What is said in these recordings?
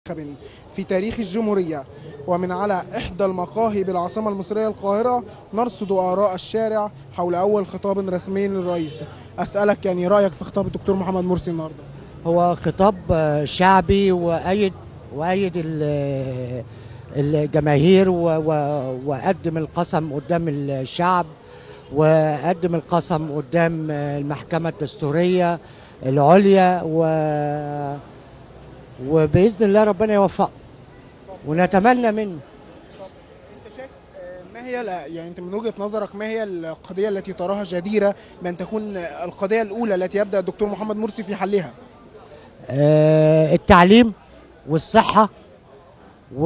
منتخب في تاريخ الجمهورية ومن على إحدى المقاهي بالعاصمة المصرية القاهرة نرصد آراء الشارع حول أول خطاب رسمي للرئيس أسألك يعني رأيك في خطاب الدكتور محمد مرسي النهاردة هو خطاب آه، شعبي وأيد وأيد ال- الجماهير و- و- وقدم القسم قدام الشعب وقدم القسم قدام آه، المحكمة الدستورية العليا و وبإذن الله ربنا يوفقه ونتمنى منه أنت شايف آه، ما هي لا- يعني أنت من وجهة نظرك ما هي القضية التي تراها جديرة بأن تكون القضية الأولى التي يبدأ الدكتور محمد مرسي في حلها آه، التعليم والصحة و...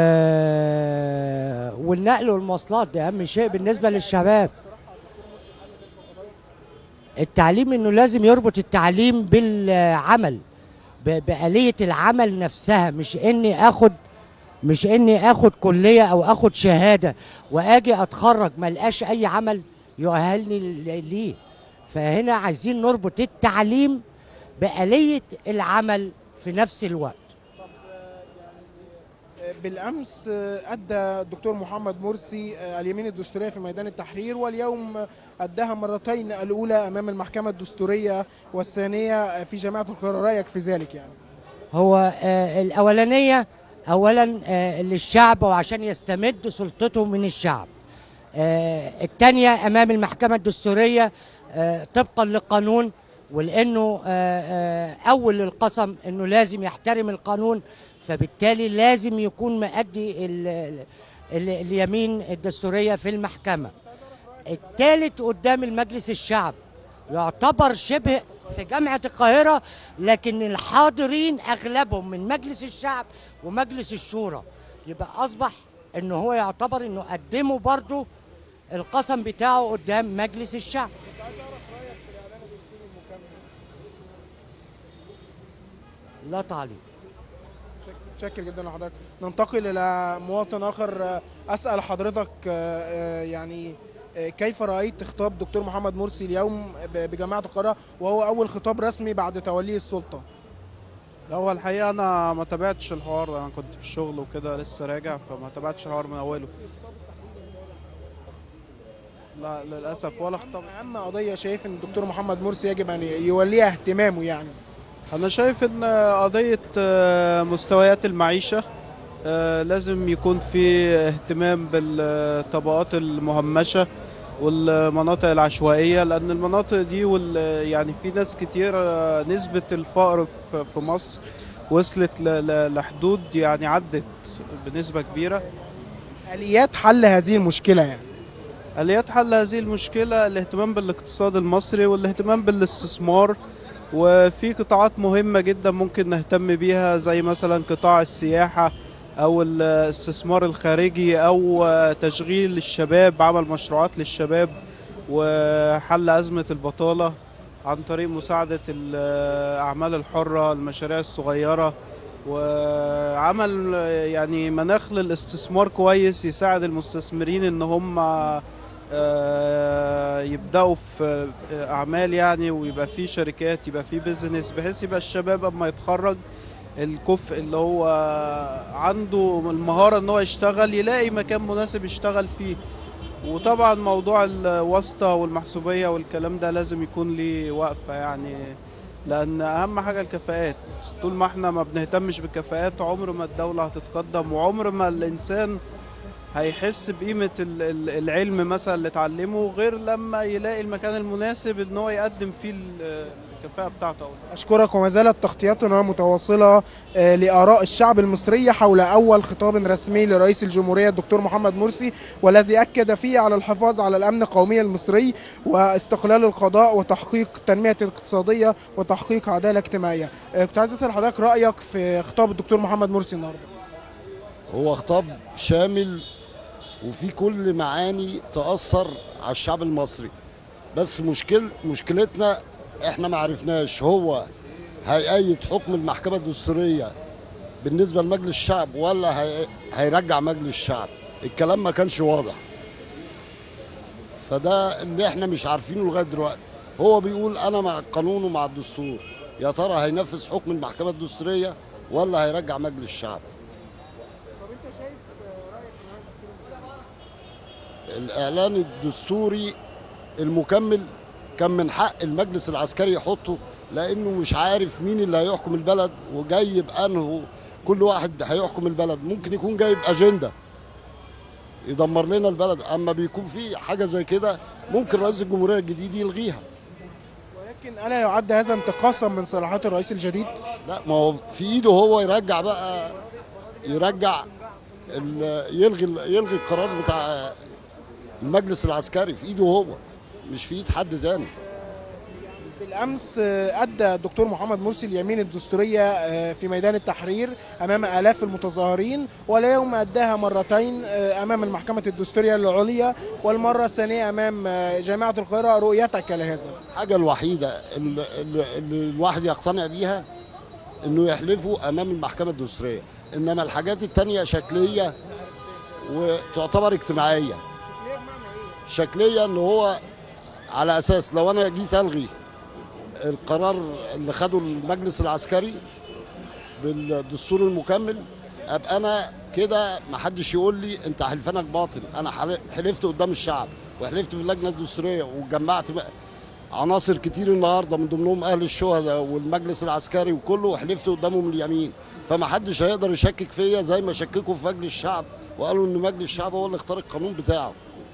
والنقل والمواصلات ده أهم شيء بالنسبة للشباب التعليم إنه لازم يربط التعليم بالعمل ب... بآلية العمل نفسها مش إني آخد مش إني آخد كلية أو آخد شهادة وآجي أتخرج ما لقاش أي عمل يؤهلني ل- ليه فهنا عايزين نربط التعليم بآلية العمل في نفس الوقت بالامس ادى الدكتور محمد مرسي اليمين الدستوريه في ميدان التحرير واليوم اداها مرتين الاولى امام المحكمه الدستوريه والثانيه في جامعه القاهره رايك في ذلك يعني هو آه الأولانية أولا آه للشعب وعشان يستمد سلطته من الشعب آه الثانية أمام المحكمة الدستورية آه طبقا للقانون ولأنه آه آه أول القسم أنه لازم يحترم القانون فبالتالي لازم يكون مؤدي ال- ال- اليمين الدستورية في المحكمة الثالث قدام المجلس الشعب يعتبر شبه في جامعة القاهرة لكن الحاضرين أغلبهم من مجلس الشعب ومجلس الشورى يبقى أصبح إن هو يعتبر إنه قدمه برضه القسم بتاعه قدام مجلس الشعب لا تعليق متشكر جدا لحضرتك ننتقل الى مواطن اخر اسال حضرتك آه، يعني آه، كيف رايت خطاب دكتور محمد مرسي اليوم ب- بجامعه القاهره وهو اول خطاب رسمي بعد توليه السلطه لا هو الحقيقة أنا ما تابعتش الحوار ده أنا كنت في الشغل وكده لسه راجع فما تابعتش الحوار من أوله لا للأسف ولا خطاب اهم قضيه شايف ان الدكتور محمد مرسي يجب ان يوليها اهتمامه يعني أنا شايف إن قضية آه، مستويات المعيشة آه، لازم يكون في اهتمام بالطبقات المهمشة والمناطق العشوائية لأن المناطق دي وال يعني في ناس كتير آه، نسبة الفقر في- في مصر وصلت ل- ل- لحدود يعني عدت بنسبة كبيرة اليات حل هذه المشكله يعني آليات حل هذه المشكلة الاهتمام بالاقتصاد المصري والاهتمام بالاستثمار وفي قطاعات مهمة جدا ممكن نهتم بيها زي مثلا قطاع السياحة أو الاستثمار الخارجي أو تشغيل الشباب عمل مشروعات للشباب وحل أزمة البطالة عن طريق مساعدة الأعمال الحرة المشاريع الصغيرة وعمل يعني مناخ للاستثمار كويس يساعد المستثمرين ان هم آه، يبداوا في اعمال يعني ويبقى في شركات يبقى في بيزنس بحيث يبقى الشباب اما يتخرج الكفء اللي هو عنده المهارة ان هو يشتغل يلاقي مكان مناسب يشتغل فيه وطبعا موضوع الواسطة والمحسوبية والكلام ده لازم يكون ليه وقفة يعني لان اهم حاجة الكفاءات طول ما احنا ما بنهتمش بالكفاءات عمر ما الدولة هتتقدم وعمر ما الانسان هيحس بقيمة ال- ال- العلم مثلا اللي اتعلمه غير لما يلاقي المكان المناسب ان هو يقدم فيه ال- الكفاءة بتاعته اشكرك وما زالت تغطيتنا متواصله آه، لاراء الشعب المصري حول اول خطاب رسمي لرئيس الجمهوريه الدكتور محمد مرسي والذي اكد فيه على الحفاظ على الامن القومي المصري واستقلال القضاء وتحقيق تنميه اقتصاديه وتحقيق عداله اجتماعيه آه، كنت عايز اسال حضرتك رايك في خطاب الدكتور محمد مرسي النهارده هو خطاب شامل وفي كل معاني تأثر على الشعب المصري بس مشكل مشكلتنا احنا ما عرفناش هو هيأيد حكم المحكمة الدستورية بالنسبة لمجلس الشعب ولا هي... هيرجع مجلس الشعب الكلام ما كانش واضح فده اللي احنا مش عارفينه لغاية دلوقتي هو بيقول انا مع القانون ومع الدستور يا ترى هينفذ حكم المحكمه الدستوريه ولا هيرجع مجلس الشعب طب انت شايف رايك في الاعلان الدستوري المكمل كان من حق المجلس العسكري يحطه لانه مش عارف مين اللي هيحكم البلد وجاي بانه كل واحد هيحكم البلد ممكن يكون جايب اجنده يدمر لنا البلد اما بيكون في حاجه زي كده ممكن رئيس الجمهوريه الجديد يلغيها ولكن الا يعد هذا انتقاصا من صلاحيات الرئيس الجديد لا ما هو في ايده هو يرجع بقى يرجع ال- يلغي يلغي القرار بتاع المجلس العسكري في ايده هو مش في ايد حد تاني بالامس آه، ادى الدكتور محمد مرسي اليمين الدستوريه آه، في ميدان التحرير امام الاف المتظاهرين واليوم اداها مرتين آه، امام المحكمه الدستوريه العليا والمره الثانيه امام آه، جامعه القاهره رؤيتك لهذا الحاجه الوحيده اللي, اللي اللي الواحد يقتنع بيها انه يحلفوا امام المحكمه الدستوريه انما الحاجات التانية شكليه وتعتبر اجتماعيه شكليه ان هو على اساس لو انا جيت الغي القرار اللي خده المجلس العسكري بالدستور المكمل ابقى انا كده ما حدش يقول لي انت حلفانك باطل انا حل- حلفت قدام الشعب وحلفت في اللجنه الدستوريه وجمعت بقى عناصر كتير النهارده من ضمنهم اهل الشهداء والمجلس العسكري وكله وحلفت قدامهم اليمين فما حدش هيقدر يشكك فيا زي ما شككوا في مجلس الشعب وقالوا ان مجلس الشعب هو اللي اختار القانون بتاعه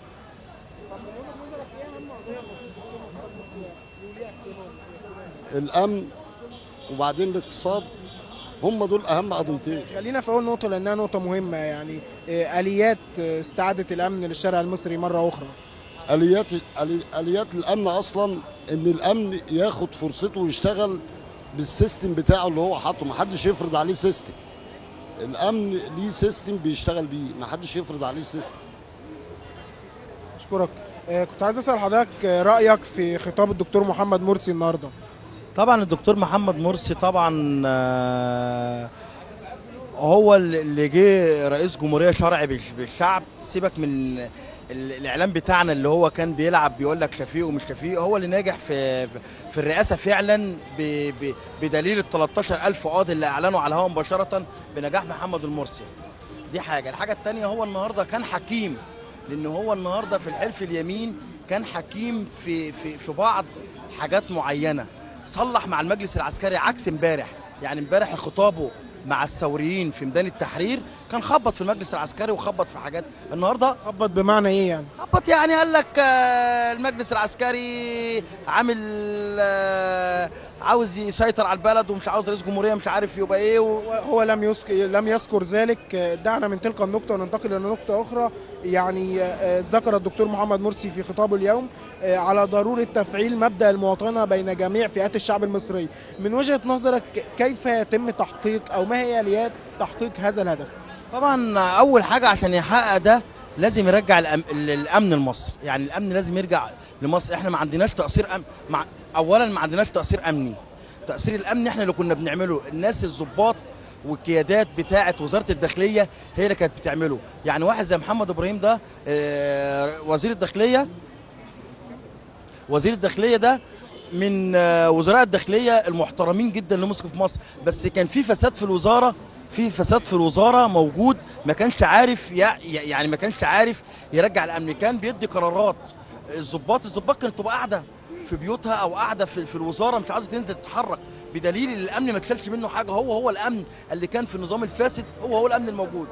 الامن وبعدين الاقتصاد هم دول اهم قضيتين خلينا في اول نقطه لانها نقطه مهمه يعني آه، اليات آه، استعاده الامن للشارع المصري مره اخرى اليات آلي- اليات الامن اصلا ان الامن ياخد فرصته ويشتغل بالسيستم بتاعه اللي هو حاطه ما حدش يفرض عليه سيستم الامن ليه سيستم بيشتغل بيه ما حدش يفرض عليه سيستم اشكرك آه، كنت عايز اسال حضرتك آه، رايك في خطاب الدكتور محمد مرسي النهارده طبعا الدكتور محمد مرسي طبعا آه، هو اللي جه رئيس جمهوريه شرعي بالش- بالشعب سيبك من ال- الاعلام بتاعنا اللي هو كان بيلعب بيقول لك شفيق ومش شفيق هو اللي ناجح في في الرئاسه فعلا ب- ب- بدليل ال 13000 قاضي اللي اعلنوا على الهواء مباشره بنجاح محمد المرسي دي حاجه الحاجه الثانيه هو النهارده كان حكيم لان هو النهارده في الحلف اليمين كان حكيم في في في بعض حاجات معينه صلح مع المجلس العسكري عكس امبارح يعني امبارح خطابه مع الثوريين في ميدان التحرير كان خبط في المجلس العسكري وخبط في حاجات النهارده خبط بمعنى ايه يعني خبط يعني قال لك آه، المجلس العسكري عامل آه، عاوز يسيطر على البلد ومش عاوز رئيس جمهوريه مش عارف يبقى ايه و... هو- هو لم يذكر لم يذكر ذلك آه، دعنا من تلك النقطة وننتقل إلى نقطة أخرى يعني آه، ذكر الدكتور محمد مرسي في خطابه اليوم آه، على ضرورة تفعيل مبدأ المواطنة بين جميع فئات الشعب المصري من وجهة نظرك كيف يتم تحقيق أو ما هي آليات تحقيق هذا الهدف طبعا اول حاجه عشان يحقق ده لازم يرجع الأم... الامن لمصر يعني الامن لازم يرجع لمصر احنا ما عندناش تقصير أم... مع... اولا ما عندناش تقصير امني تقصير الامن احنا اللي كنا بنعمله الناس الضباط والقيادات بتاعه وزاره الداخليه هي اللي كانت بتعمله يعني واحد زي محمد ابراهيم ده آه، وزير الداخليه وزير الداخليه ده من آه، وزراء الداخليه المحترمين جدا اللي مسكوا في مصر بس كان في فساد في الوزاره في فساد في الوزاره موجود ما كانش عارف يع- يعني ما كانش عارف يرجع الامن كان بيدي قرارات الضباط الضباط كانت تبقى قاعده في بيوتها او قاعده في, في الوزاره مش عايزه تنزل تتحرك بدليل ان الامن ما اتشالش منه حاجه هو هو الامن اللي كان في النظام الفاسد هو هو الامن الموجود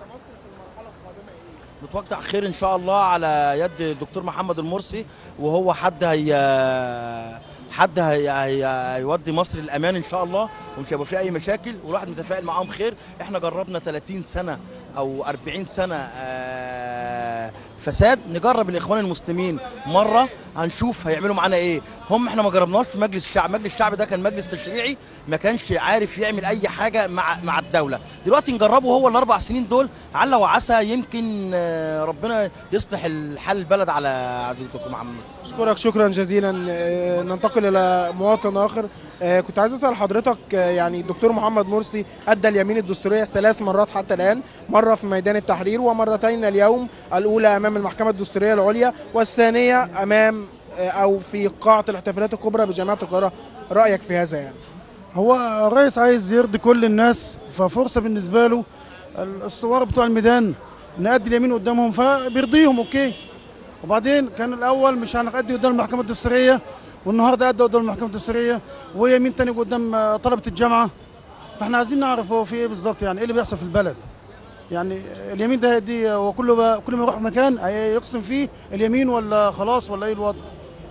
متوقع خير ان شاء الله على يد الدكتور محمد المرسي وهو حد هي حد هي... هي... هيودي مصر للامان ان شاء الله ومش هيبقى فيه اي مشاكل والواحد متفائل معاهم خير احنا جربنا 30 سنه او 40 سنه آه، فساد نجرب الاخوان المسلمين مره هنشوف هيعملوا معانا ايه هم احنا ما جربناش في مجلس الشعب مجلس الشعب ده كان مجلس تشريعي ما كانش عارف يعمل اي حاجه مع مع الدوله دلوقتي نجربه هو الاربع سنين دول عل وعسى يمكن آه، ربنا يصلح الحال البلد على عبد الدكتور محمد أشكرك شكرا جزيلا آه، ننتقل إلى مواطن آخر آه، كنت عايز أسأل حضرتك آه، يعني الدكتور محمد مرسي أدى اليمين الدستورية ثلاث مرات حتى الآن مرة في ميدان التحرير ومرتين اليوم الأولى أمام المحكمة الدستورية العليا والثانية أمام آه، أو في قاعة الاحتفالات الكبرى بجامعة القاهرة رأيك في هذا يعني هو الرئيس عايز يرضي كل الناس ففرصه بالنسبه له الثوار بتوع الميدان نأدي اليمين قدامهم فبيرضيهم اوكي وبعدين كان الاول مش هنأدي قدام المحكمه الدستوريه والنهارده ادى قدام المحكمه الدستوريه ويمين تاني قدام آه، طلبه الجامعه فاحنا عايزين نعرف هو في ايه بالظبط يعني ايه اللي بيحصل في البلد يعني اليمين ده دي هو كله بقى كل ما يروح مكان يقسم فيه اليمين ولا خلاص ولا ايه الوضع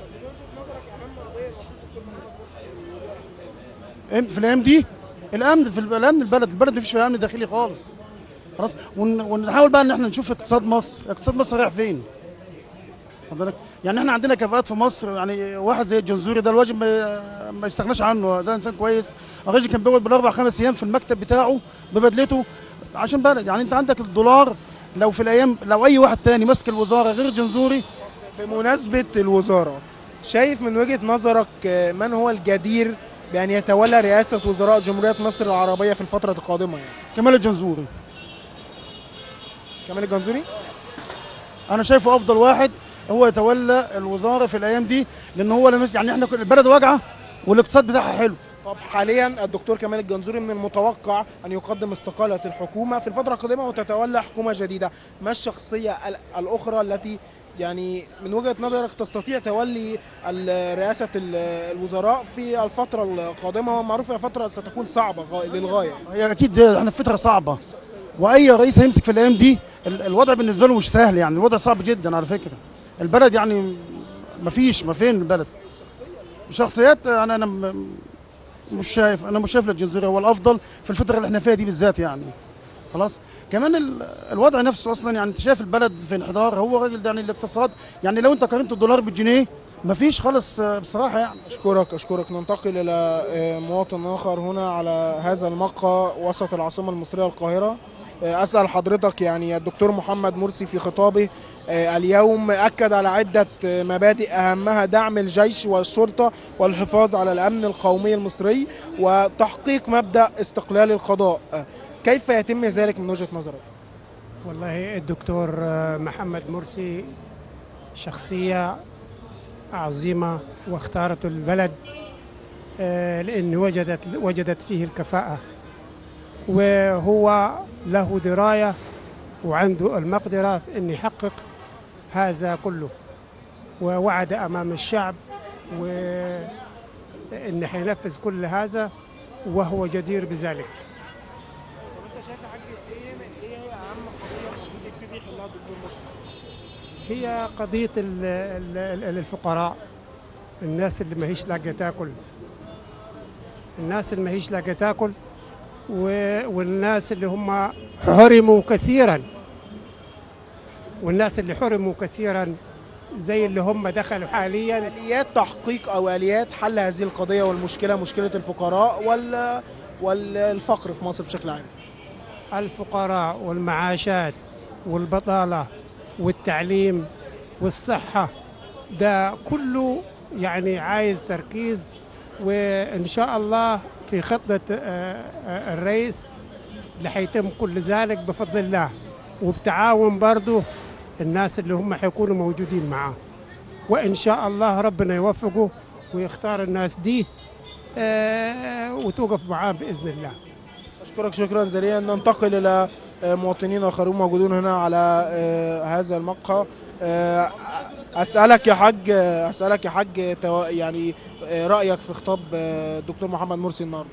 إم- في الايام دي الامن في الب- الامن البلد البلد ما فيش فيها امن داخلي خالص خلاص ون- ونحاول بقى ان احنا نشوف اقتصاد مصر اقتصاد مصر رايح فين واخد بالك؟ يعني احنا عندنا كفاءات في مصر يعني واحد زي الجنزوري ده الواجب ما, ما يستغناش عنه ده انسان كويس الراجل كان بيقعد بالاربع خمس ايام في المكتب بتاعه ببدلته عشان بلد يعني انت عندك الدولار لو في الايام لو اي واحد تاني ماسك الوزاره غير جنزوري بمناسبة الوزارة شايف من وجهة نظرك آه، من هو الجدير بأن يتولى رئاسة وزراء جمهورية مصر العربية في الفترة القادمة يعني كمال الجنزوري كمال الجنزوري انا شايفه افضل واحد هو يتولى الوزاره في الايام دي لان هو لمس يعني احنا كل- البلد واجعه والاقتصاد بتاعها حلو طب حاليا الدكتور كمال الجنزوري من المتوقع أن يقدم استقالة الحكومة في الفترة القادمة وتتولى حكومة جديدة ما الشخصية ال- الأخرى التي يعني من وجهة نظرك تستطيع تولي ال- رئاسة ال- الوزراء في الفترة القادمة ومعروف هي فترة ستكون صعبة غا- للغاية هي اكيد ده احنا في فتره صعبه واي رئيس هيمسك في الايام دي ال- الوضع بالنسبه له مش سهل يعني الوضع صعب جدا على فكره البلد يعني مفيش ما فين البلد شخصيات انا انا م- مش شايف انا مش شايف الجنزوري هو الافضل في الفتره اللي احنا فيها دي بالذات يعني خلاص كمان ال- الوضع نفسه اصلا يعني انت شايف البلد في انحدار هو راجل ده يعني الاقتصاد يعني لو انت قارنت الدولار بالجنيه مفيش خالص آه، بصراحه يعني أشكرك أشكرك ننتقل إلى آه، مواطن آخر هنا على هذا المقهى وسط العاصمة المصرية القاهرة آه، أسأل حضرتك يعني الدكتور محمد مرسي في خطابه آه، اليوم أكد على عدة آه، مبادئ أهمها دعم الجيش والشرطة والحفاظ على الأمن القومي المصري وتحقيق مبدأ استقلال القضاء آه، كيف يتم ذلك من وجهة نظرك؟ والله الدكتور آه، محمد مرسي شخصية عظيمة واختارت البلد آه، لأن وجدت وجدت فيه الكفاءة وهو له دراية وعنده المقدرة في أن يحقق هذا كله ووعد أمام الشعب وأن حينفذ كل هذا وهو جدير بذلك هي قضية ال- ال- ال- الفقراء الناس اللي ما هيش لاقية تاكل الناس اللي ما هيش لاقية تاكل و- والناس اللي هم حرموا كثيرا والناس اللي حرموا كثيرا زي اللي هم دخلوا حاليا آليات تحقيق أو آليات حل هذه القضية والمشكلة مشكلة الفقراء وال والفقر في مصر بشكل عام الفقراء والمعاشات والبطالة والتعليم والصحة ده كله يعني عايز تركيز وإن شاء الله في خطة آه، آه، الرئيس اللي حيتم كل ذلك بفضل الله وبتعاون برضه الناس اللي هم حيكونوا موجودين معاه وإن شاء الله ربنا يوفقه ويختار الناس دي آه، وتوقف معاه بإذن الله أشكرك شكرا جزيلا ننتقل إلى آه، مواطنين آخرون موجودون هنا على آه، هذا المقهى آه، أسألك يا حاج أسألك يا حاج تو- يعني آه، رأيك في خطاب آه، الدكتور محمد مرسي النهارده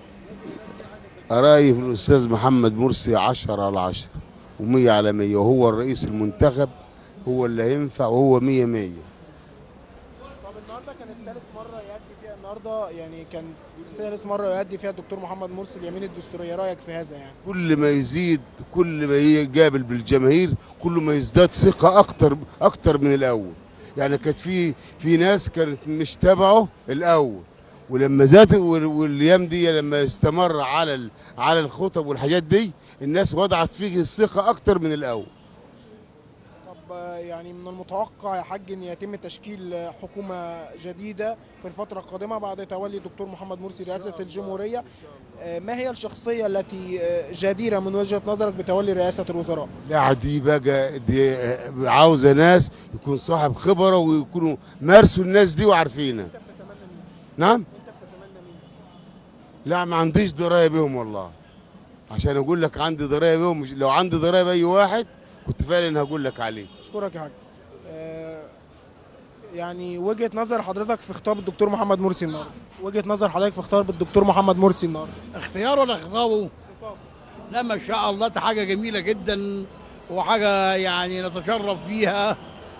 رأيي في الأستاذ محمد مرسي عشرة على عشرة ومية على مية وهو الرئيس المنتخب هو اللي هينفع وهو مية مية طب النهارده كانت ثالث مرة يؤدي فيها النهارده يعني كان ثالث مرة يؤدي فيها الدكتور محمد مرسي اليمين الدستورية رأيك في هذا يعني كل ما يزيد كل ما يقابل بالجماهير كل ما يزداد ثقة أكتر أكتر من الأول يعني كانت في في ناس كانت مش تبعه الأول ولما زاد وال- والايام دي لما استمر على ال- على الخطب والحاجات دي الناس وضعت فيه الثقه اكتر من الاول طب آه، يعني من المتوقع يا حاج ان يتم تشكيل آه، حكومه جديده في الفتره القادمه بعد تولي الدكتور محمد مرسي رئاسه الجمهوريه آه، ما هي الشخصيه التي آه، جديره من وجهه نظرك بتولي رئاسه الوزراء لا دي بقى دي عاوزه ناس يكون صاحب خبره ويكونوا مارسوا الناس دي وعارفينها نعم لا ما عنديش درايه بيهم والله عشان اقول لك عندي درايه بيهم مش- لو عندي درايه باي واحد كنت فعلا هقول لك عليه اشكرك يا حاج آه، يعني وجهه نظر حضرتك في خطاب الدكتور محمد مرسي النهارده وجهه نظر حضرتك في خطاب الدكتور محمد مرسي النهارده اختيار ولا خطابه؟ لا ما شاء الله ده حاجة جميلة جدا وحاجة يعني نتشرف بيها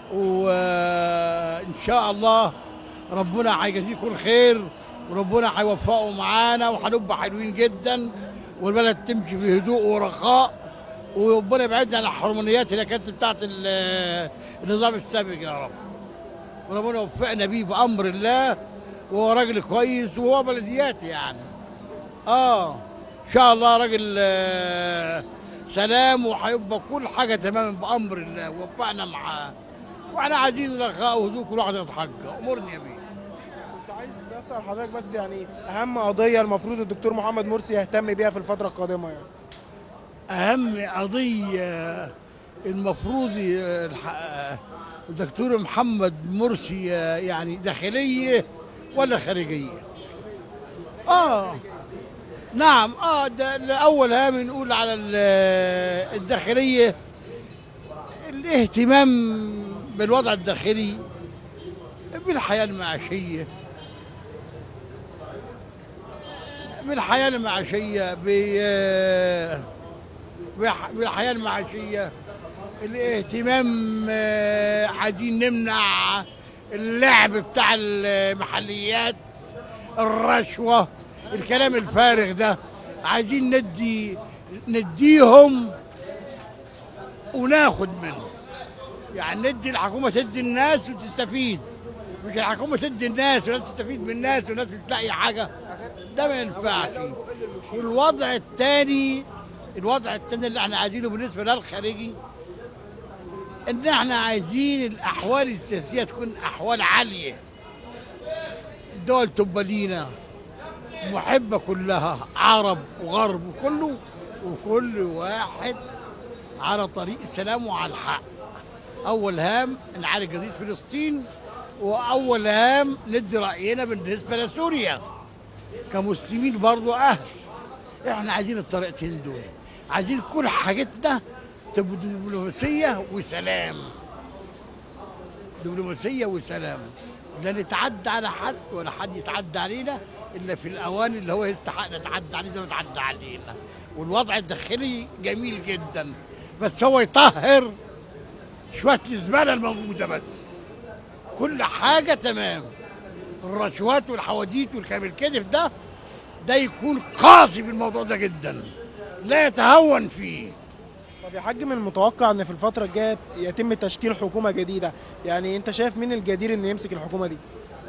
وإن شاء الله ربنا هيجازيه كل خير وربنا هيوفقه معانا وهنبقى حلوين جدا والبلد تمشي في هدوء ورخاء وربنا يبعدنا عن الحرمانيات اللي كانت بتاعت ال- النظام السابق يا رب وربنا يوفقنا بيه بأمر الله وهو راجل كويس وهو بلدياتي يعني اه ان شاء الله راجل آه، سلام وهيبقى كل حاجه تمام بامر الله وفقنا معاه واحنا عايزين رخاء وهدوء كل واحد يتحقق امرني يا بيه كنت عايز اسال حضرتك بس يعني اهم قضيه المفروض الدكتور محمد مرسي يهتم بيها في الفتره القادمه يعني اهم قضيه المفروض ي- الح- الدكتور محمد مرسي يعني داخليه ولا خارجيه اه نعم اه ده الاول هام نقول على ال- الداخليه الاهتمام بالوضع الداخلي بالحياه المعيشيه بالحياه المعيشيه ب- بح- بالحياه المعيشيه الاهتمام آه، عايزين نمنع اللعب بتاع المحليات الرشوه الكلام الفارغ ده عايزين ندي نديهم وناخد منهم يعني ندي الحكومه تدي الناس وتستفيد مش الحكومه تدي الناس وناس تستفيد من الناس وناس مش لاقي حاجه ده ما ينفعش والوضع الثاني الوضع الثاني اللي احنا عايزينه بالنسبه للخارجي ان احنا عايزين الاحوال السياسيه تكون احوال عاليه الدول تبقى لينا محبه كلها عرب وغرب وكله وكل واحد على طريق السلام وعلى الحق اول هام نعالج قضيه فلسطين واول هام ندي راينا بالنسبه لسوريا كمسلمين برضو اهل احنا عايزين الطريقتين دول عايزين كل حاجتنا تبقى دبلوماسيه وسلام دبلوماسيه وسلام لا نتعدى على حد ولا حد يتعدى علينا الا في الاوان اللي هو يستحق نتعدى عليه زي ما يتعدى علينا والوضع الداخلي جميل جدا بس هو يطهر شويه الزباله الموجوده بس كل حاجه تمام الرشوات والحواديت والكلام الكذب ده ده يكون قاسي في الموضوع ده جدا لا يتهون فيه طب يا حاج من المتوقع ان في الفتره الجايه يتم تشكيل حكومه جديده يعني انت شايف مين الجدير ان يمسك الحكومه دي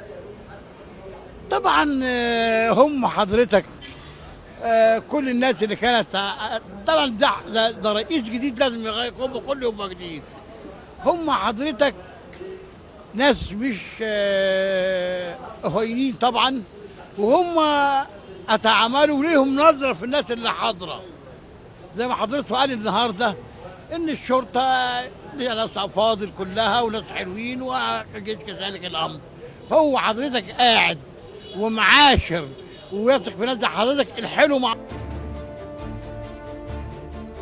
طبعا آه، هم حضرتك آه، كل الناس اللي كانت آه، طبعا ده, ده, ده رئيس جديد لازم يغير هم كله يبقى جديد هم حضرتك ناس مش آه، هوينين طبعا وهم اتعاملوا ليهم نظره في الناس اللي حاضره زي ما حضرته قال النهارده ان الشرطه ليها ناس افاضل كلها وناس حلوين وجيت كذلك الامر هو حضرتك قاعد ومعاشر ويثق في ناس زي حضرتك الحلو مع